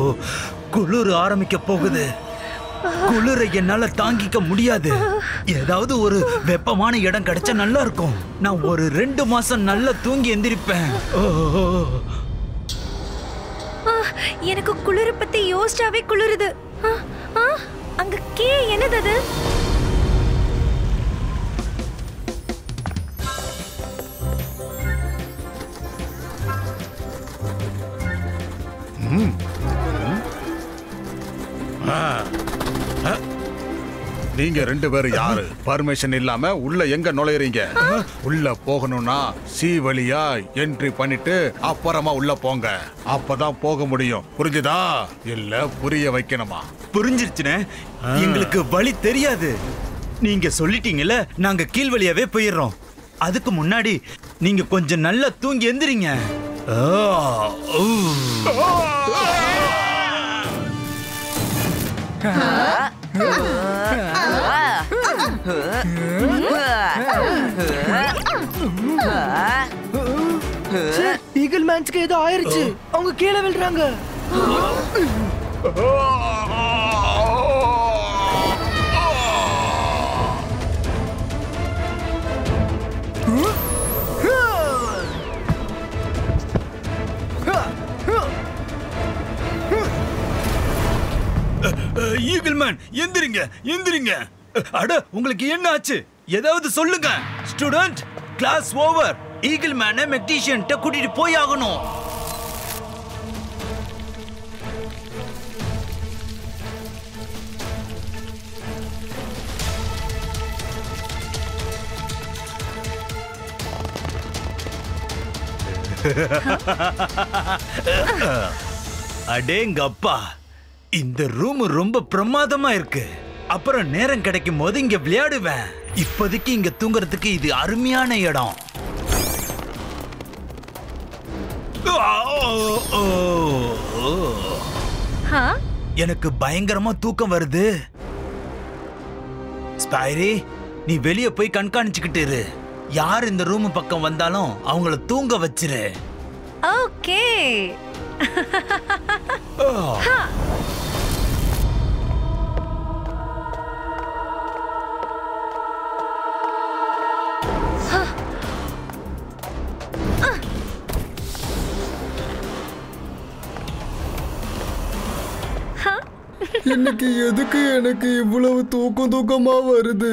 குளிர் ஆரம்பிக்க போகுது குளிரை என்னால தாங்கிக்க முடியாது ஏதாவது ஒரு வெப்பமான இடம் கிடைச்சா நல்லா இருக்கும் நான் ஒரு ரெண்டு மாசம் நல்லா தூங்கி எந்திரிப்பேன் ஓ, ஓ, ஓ. ஆ, எனக்கு குளிர பத்தி யோசிச்சாவே குளிருது ஆ, ஆ, அங்க கே என்னது அது நீங்க ரெண்டு பேரும் யாரு பர்மிஷன் இல்லாம உள்ள எங்க நுழையறீங்க உள்ள போகணும்னா சி வழியா என்ட்ரி பண்ணிட்டு அப்புறமா உள்ள போங்க அப்பதான் போக முடியும் புரிஞ்சுதா இல்ல புரிய வைக்கணுமா புரிஞ்சிருச்சுனே எங்களுக்கு வழி தெரியாது நீங்க சொல்லிட்டீங்கல்ல நாங்க கீழ் வழியாவே போயிடுறோம் அதுக்கு முன்னாடி நீங்க கொஞ்சம் நல்லா தூங்கி எந்திரிங்க ஆ, ஊ. சார் ஈகிள் மேன்ஸ்க்கு ஏதோ ஆயிருச்சு அவங்க கீழே விழுறாங்க ஈகிள் மேன் எந்திரிங்க எந்திரிங்க அட உங்களுக்கு என்ன ஆச்சு ஏதாவது சொல்லுங்க ஸ்டூடண்ட் கிளாஸ் ஓவர் ஈகிள் மேனை மெக்னீஷியன் கூட்டிட்டு போய் ஆகணும் அடேங்கப்பா இந்த ரூம் ரொம்ப பிரமாதமா இருக்கு அப்புறம் நேரம் கிடைக்கும் போது இங்க விளையாடுவேன் இப்போதைக்கு இங்க தூங்குறதுக்கு இது அருமையான இடம் ஆ, ஓ, ஓ, ஓ. ஆ, எனக்கு பயங்கரமா தூக்கம் வருது ஸ்பைரி நீ வெளிய போய் கண்காணிச்சுக்கிட்டு இரு யார் இந்த ரூம் பக்கம் வந்தாலும் அவங்கள தூங்க வச்சிரு ஓகே ஆ. இன்னைக்கு எதுக்கு எனக்கு இவ்வளவு தூக்கம் தூக்கமா வருது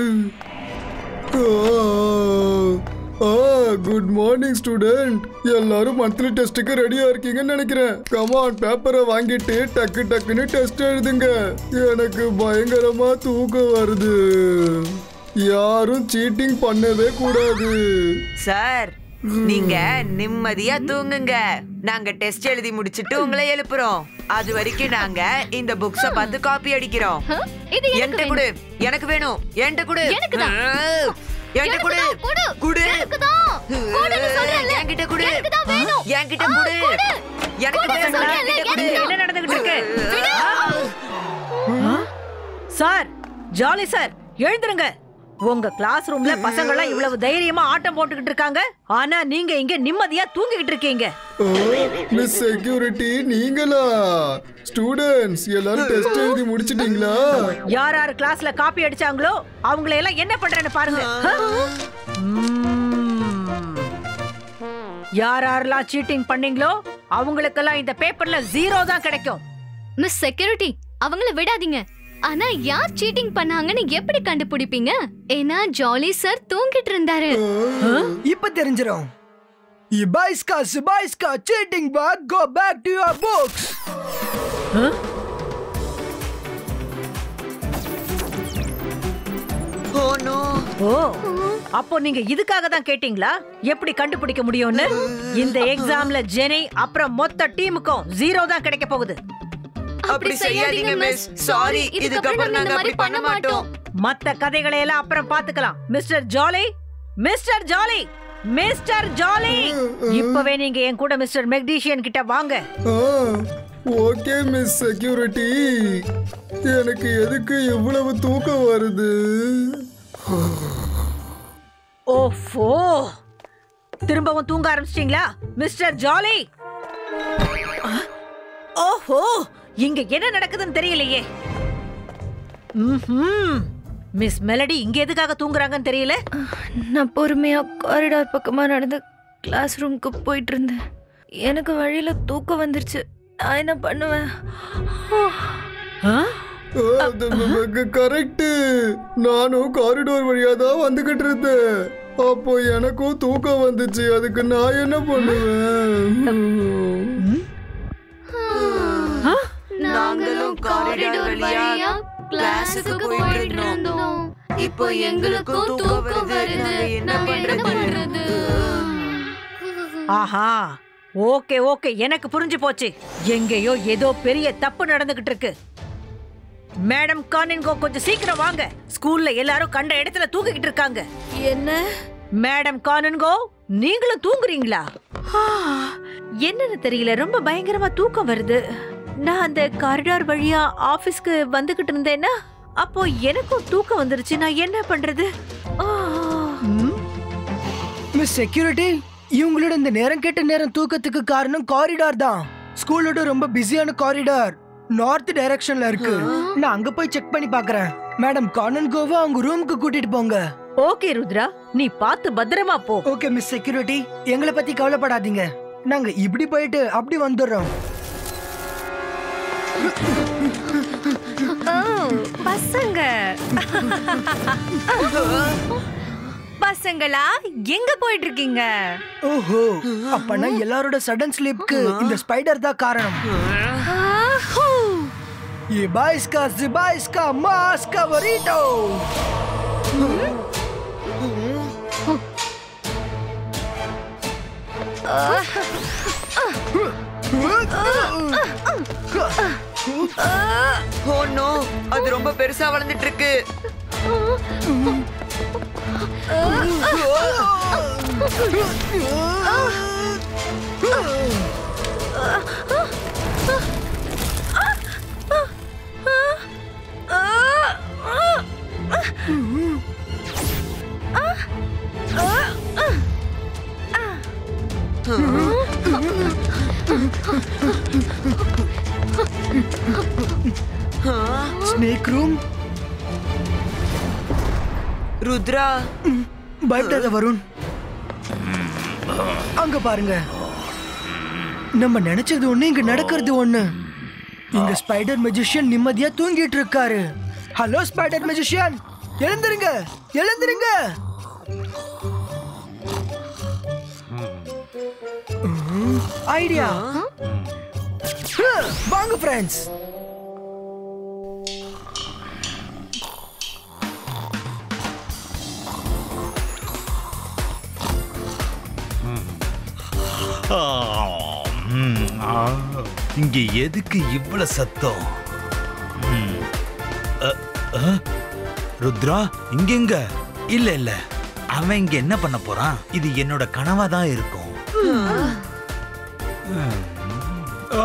ஆ குட் மார்னிங் ஸ்டூடெண்ட் எல்லாரும் மந்த்லி டெஸ்ட்டுக்கு ரெடியா இருக்கீங்கன்னு நினைக்கிறேன் கமான் பேப்பரை வாங்கிட்டு டக்கு டக்குன்னு டெஸ்ட் எழுதுங்க எனக்கு பயங்கரமா தூக்கம் வருது யாரும் சீட்டிங் பண்ணவே கூடாது சார் நீங்க நிம்மதியா தூங்குங்க நாங்க டெஸ்ட் எழுதி முடிச்சிட்டு உங்களை எழுப்புறோம் அது வரைக்கும் நாங்க இந்த புக்ஸ பார்த்து காப்பி அடிக்கிறோம் ஆ, இது எனக்கு என்கிட்ட கொடு எனக்கு வேணும் என்கிட்ட கொடு எனக்குதான். என்கிட்ட கொடு எனக்குதான், கொடு. குடு எனக்குதான். கொடுன்னு சொல்றேன்ல. என்கிட்ட கொடு எனக்குதான் வேணும். என்கிட்ட ஆ, கொடு கொடு. எனக்கு கொடு வேணும் சொல்றேன்ல, என்கிட்ட கொடு எனக்கு என்ன நடந்துகிட்டு இருக்கு சார் ஜாலி சார் எழுந்துருங்க உங்க கிளாஸ் ரூம்ல பசங்க எல்லாம் இவ்வளவு தைரியமா ஆட்டம் போட்டுக்கிட்டு இருக்காங்க ஆனா நீங்க இங்க நிம்மதியா தூங்கிக்கிட்டு இருக்கீங்க மிஸ் செக்யூரிட்டி நீங்களா ஸ்டூடெண்ட்ஸ் எல்லாரும் டெஸ்ட் எழுதி முடிச்சிட்டீங்களா யார் யார் கிளாஸ்ல காப்பி அடிச்சாங்களோ அவங்கள எல்லாம் என்ன பண்றேன்னு பாருங்க ஆ? ம்ம். யார் யாரெல்லாம் சீட்டிங் பண்ணீங்களோ அவங்களுக்கெல்லாம் இந்த பேப்பர்ல ஜீரோ தான் கிடைக்கும் மிஸ் செக்யூரிட்டி அவங்கள விடாதீங்க ஆனா யார் சீட்டிங் பண்ணாங்கன்னு எப்படி கண்டுபிடிப்பீங்க ஏன்னா ஜாலி சார் தூங்கிட்டு இருந்தாரு இப்ப தெரிஞ்சிரும் இபாய்ஸ்கா சிபாய்ஸ்கா cheating back go back to your books oh no oh அப்போ நீங்க இதுக்காக தான் கேட்டீங்களா எப்படி கண்டுபிடிக்க முடியும்னு இந்த எக்ஸாம்ல ஜெனி அப்புறம் மொத்த டீமுக்கும் ஜீரோ தான் கிடைக்க போகுது அப்படி செய்யாதீங்க மிஸ் சாரி இதுக்கப்புறம் நாங்க அப்படி பண்ண மாட்டோம் மத்த கதைகளை எல்லாம் அப்புறம் பாத்துக்கலாம் mister jolly mister jolly mister jolly இப்பவே நீங்க என் கூட மிஸ்டர் மெக்டீஷியன் கிட்ட வாங்க ஓகே மிஸ் செக்யூரிட்டி எனக்கு எதுக்கு இவ்வளவு தூக்கம் வருது ஓஃபோ திரும்பவும் தூங்க ஆரம்பிச்சிட்டீங்களா மிஸ்டர் ஜாலி ஓஹோ இங்க என்ன நடக்குதுன்னு தெரியலையே ம்ஹும். மிஸ் மெலடி இங்க எதுக்காக தூங்குறாங்கன்னு தெரியல நான் பொறுமையா காரிடார் பக்கமா நடந்து கிளாஸ் ரூமுக்கு போயிட்டு இருந்தேன் எனக்கு வழியில தூக்கம் வந்துருச்சு நான் என்ன பண்ணுவேன் ஆ? கரெக்ட் நானும் காரிடோர் வழியா தான் வந்துகிட்டு இருந்தேன் அப்போ எனக்கும் தூக்கம் வந்துச்சு அதுக்கு நான் என்ன பண்ணுவேன் ஆ? நாங்களும் காரிடார் வழியா கிளாஸுக்கு போயிட்டு இருந்தோம் இப்போ எங்களுக்கும் தூக்கம் வருது நாங்க என்ன பண்றது ஆஹா ஓகே ஓகே எனக்கு புரிஞ்சு போச்சு எங்கேயோ ஏதோ பெரிய தப்பு நடந்துகிட்டு இருக்கு மேடம் கானின்கோ கொஞ்சம் சீக்கிரம் வாங்க ஸ்கூல்ல எல்லாரும் கண்ட இடத்துல தூங்கிக்கிட்டு இருக்காங்க என்ன மேடம் கானன்கோ நீங்களும் தூங்குறீங்களா ஆ, என்னன்னு தெரியல ரொம்ப பயங்கரமா தூக்கம் வருது நான் அந்த காரிடார் வழியா ஆபீஸ்க்கு வந்துகிட்டு இருந்தேன்னா அப்போ எனக்கும் தூக்கம் வந்துருச்சு நான் என்ன பண்றது ஆ. மிஸ் செக்யூரிட்டி இவங்களோட இந்த நேரம் கேட்ட நேரம் தூக்கத்துக்கு காரணம் காரிடார் தான் ஸ்கூலோட ரொம்ப பிஸியான காரிடார் நார்த் டைரக்ஷன்ல இருக்கு நான் அங்க போய் செக் பண்ணி பார்க்கறேன் மேடம் கானன் கோவா அவங்க ரூமுக்கு கூட்டிட்டு போங்க ஓகே ருத்ரா நீ பார்த்து பத்திரமா போ ஓகே மிஸ் செக்யூரிட்டி எங்களை பத்தி கவலைப்படாதீங்க நாங்க இப்படி போயிட்டு அப்படி வந்துடுறோம் ஓ, பசங்க பசங்களா எங்க போயிட்டு இருக்கீங்க ஓஹோ அப்பனா எல்லாரோட சடன் ஸ்லீப்க்கு இந்த ஸ்பைடர் தான் காரணம் ஆஹூ. இபாய்ஸ்கா ஜிபாய்ஸ்கா மாஸ்கா வரீட்டோ ஓ நோ அது ரொம்ப பெருசா வளர்ந்துட்டு இருக்கு ஸ்னேக் ரூம் ருத்ரா பயப்படாத வருண் அங்க பாருங்க நம்ம நினைச்சது ஒண்ணு இங்க நடக்கிறது ஒண்ணு இங்க ஸ்பைடர் மெஜிஷியன் நிம்மதியா தூங்கிட்டு இருக்காரு ஹலோ ஸ்பைடர் மெஜிஷியன் எழுந்திருங்க எழுந்திருங்க ஐடியா வாங்க ஃப்ரெண்ட்ஸ் ஆ, ம், ஆ. இங்க எதுக்கு இவ்வளவு சத்தம் ம். அ, அ, ருத்ரா இங்க எங்க இல்ல இல்ல அவன் இங்க என்ன பண்ண போறான் இது என்னோட கனவா தான் இருக்கும் ம். ஆ,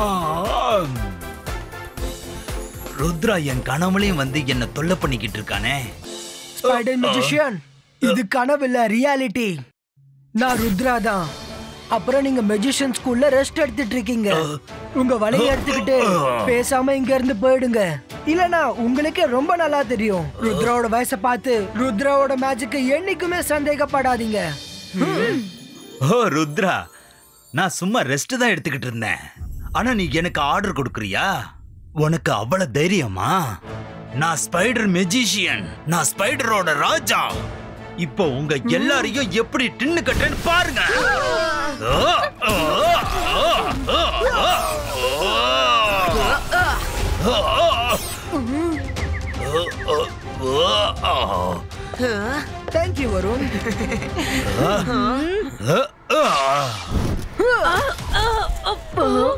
ருத்ரா என் கனவுலையும் வந்து என்ன தொல்லை பண்ணிக்கிட்டு இருக்கானே ஸ்பைடர் மெஜிஷியன் இது கனவில்ல ரியாலிட்டி நான் ருத்ரா தான் அப்புறம் நீங்க மெஜிஷியன் ஸ்கூல்ல ரெஸ்ட் எடுத்துட்டு இருக்கீங்க உங்க வலையை எடுத்துக்கிட்டு பேசாம இங்க இருந்து போயிடுங்க இல்லனா உங்களுக்கே ரொம்ப நல்லா தெரியும் ருத்ராவோட வயசை பார்த்து ருத்ராவோட மேஜிக்கு என்னைக்குமே சந்தேகப்படாதீங்க ஓ ருத்ரா நான் சும்மா ரெஸ்ட் தான் எடுத்துக்கிட்டு இருந்தேன் ஆனா நீ எனக்கு ஆர்டர் கொடுக்குறியா உனக்கு அவ்வளவு தைரியமா நான் ஸ்பைடர் மெஜிஷியன் நான் ஸ்பைடரோட ராஜா இப்போ உங்க எல்லாரையும் எப்படி டின்னு கட்டுறேன்னு பாருங்க ஓ, ஓ, ஓ, ஓ, ஓ, ஓ, ஓ, ஓ, ஓ. தேங்க்யூ வருண் அ, அ.